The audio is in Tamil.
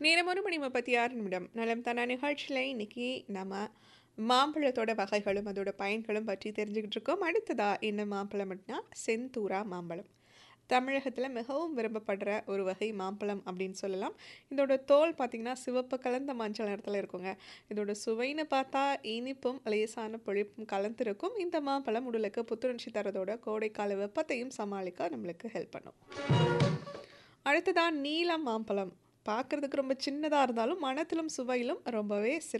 நேரம் ஒரு மணி முப்பத்தி ஆறு நிமிடம் நலம் தானா நிகழ்ச்சியில் இன்னைக்கு நம்ம மாம்பழத்தோட வகைகளும் அதோட பயன்களும் பற்றி தெரிஞ்சுக்கிட்டு இருக்கோம் அடுத்ததா என்ன மாம்பழம் அப்படின்னா செந்தூரா மாம்பழம் தமிழகத்தில் மிகவும் விரும்பப்படுற ஒரு வகை மாம்பழம் அப்படின்னு சொல்லலாம் இதோட தோல் பார்த்திங்கன்னா சிவப்பு கலந்த மஞ்சள் நிறத்தில் இருக்குங்க இதோட சுவைன்னு பார்த்தா இனிப்பும் லேசான புளிப்பும் கலந்துருக்கும் இந்த மாம்பழம் உடலுக்கு புத்துணர்ச்சி தரதோட கோடைக்கால வெப்பத்தையும் சமாளிக்க நம்மளுக்கு ஹெல்ப் பண்ணும் அடுத்ததான் நீலம் மாம்பழம் பார்க்குறதுக்கு ரொம்ப சின்னதாக இருந்தாலும் மனத்திலும் சுவையிலும் ரொம்பவே சிறப்பு